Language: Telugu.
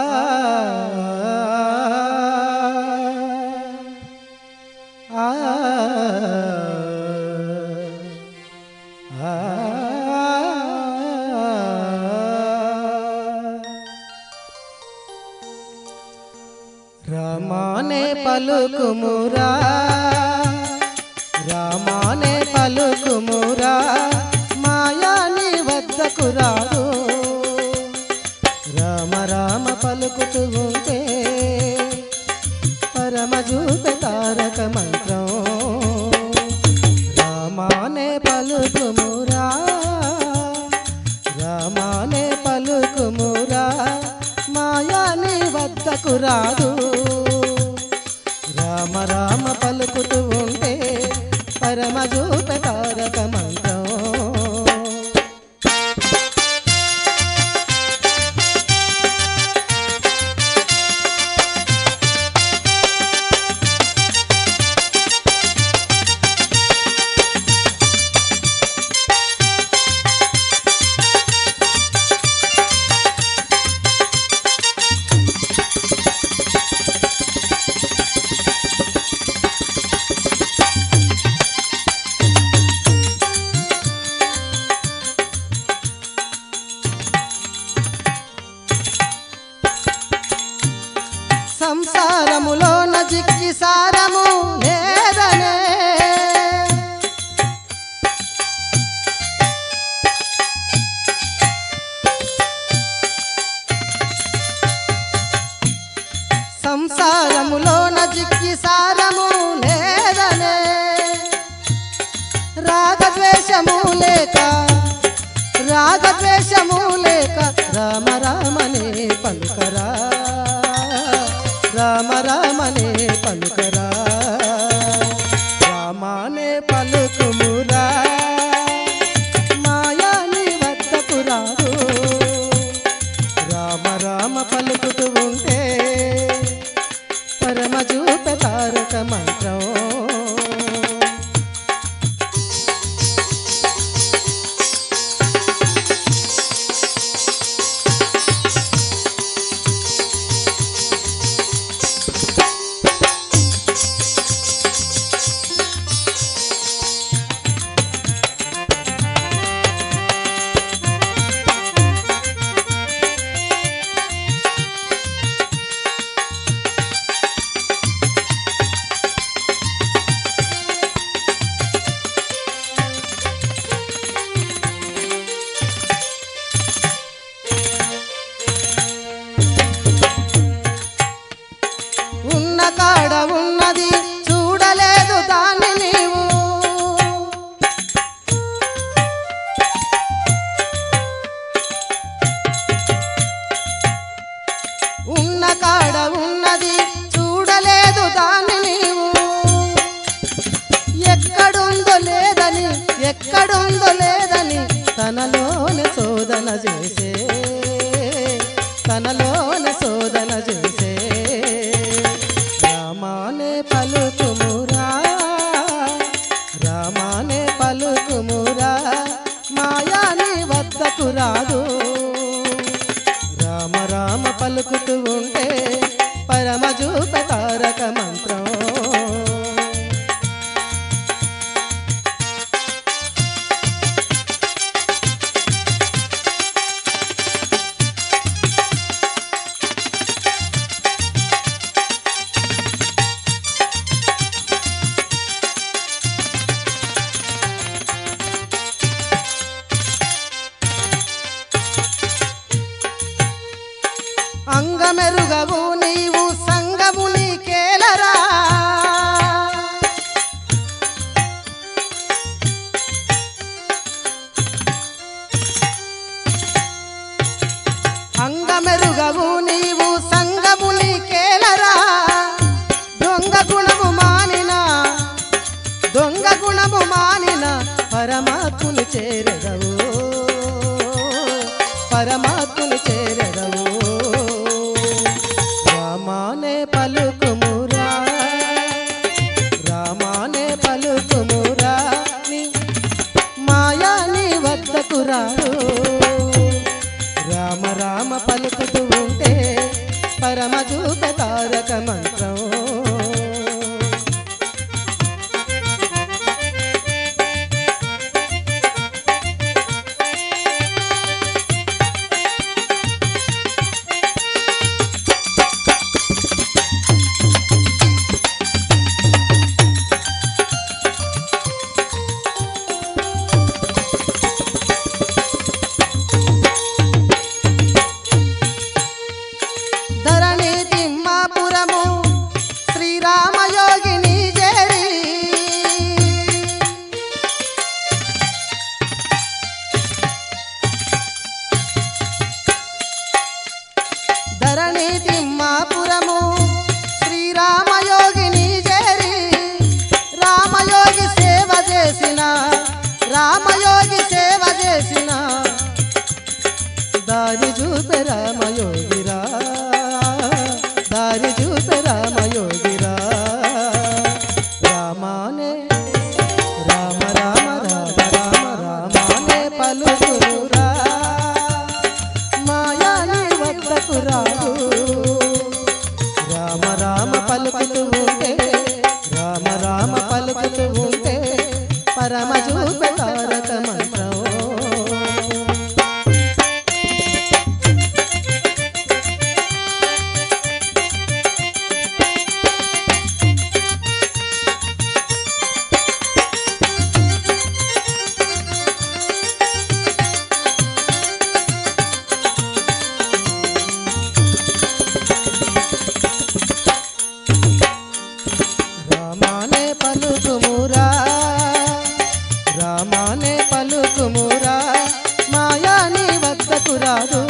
ఆ ఆ రామానే పలుకుమురా రామానే పలుకుమురా మాయాని వద్దకు రాదు రామ రామ పలుకుతూ ఉంటే పరమజూప తారక మంత్రం రామానే పలుకుమురా రామానే పలుకుమురా మాయాని వద్దకు రాదు రామ రామ పలుకుతూ ఉంటే పరమజూప తారక మంత్రం సంసారములో నజిక్కి సారము లేదనే సంసారములో నజిక్కి సారము లేదనే రాగద్వేషము లేక రాగద్వేషము లేక రామ రామనే పలుకరా రామ రామనే పలుకరా రామానే పలుకుమురా మాయాని వద్దకు రాదు రామ రామ పలుకుతూ ఉంటే పరమజూప తారక మంత్రం ఉన్న కాడ ఉన్నది చూడలేదు దాన్ని నీవు ఉన్న కాడ ఉన్నది చూడలేదు దాన్ని నీవు ఎక్కడుందో లేదని ఎక్కడుందో లేదని తనలోనే శోధన చేసే తనలోనే శోధన చేసే రామానే పలుకుమురా రామానే పలుకుమురా మాయాని వద్దకు రాదు రామ రామ పలుకుతూ ఉంటే పరమజూప తారక మంత్రం అంగమెరుగవు నీవు సంగము నీకేలరా అంగమెరుగవు నీవు సంగము నీకేలరా దొంగ గుణము మానిన దొంగ గుణము మానిన పరమాత్ముని చేరదవు పరమాత్ముని చేరదవు రామానే పలుకుమురా రామానే పలుకుమురా నీ మాయా నీ వద్దకు రాడు రామ రామ పలుకుతూ ఉంటే పరమ చూప తారక మంత్రం ధరణి తిమ్మాపురము శ్రీరామయోగిని చేరి ధరణి తిమ్మాపురము శ్రీరామయోగిని చేరి రామయోగి సేవ చేసిన రామయోగి సేవ చేసిన దారి చూపే రామయోగిరా దారి చూపే రామయోగిరా రామానే రామ రామ రామ రామ రామానే పలుకురా మాయాని వద్దకు రాదు రామ రామ పలుకుతూ ఉంటే రామ రామ పలుకుతూ ఉంటే పరమ చూపే తారక మంత్రం రామానే పలుకుమురా రామానే పలుకుమురా మాయాని వద్దకు రాదు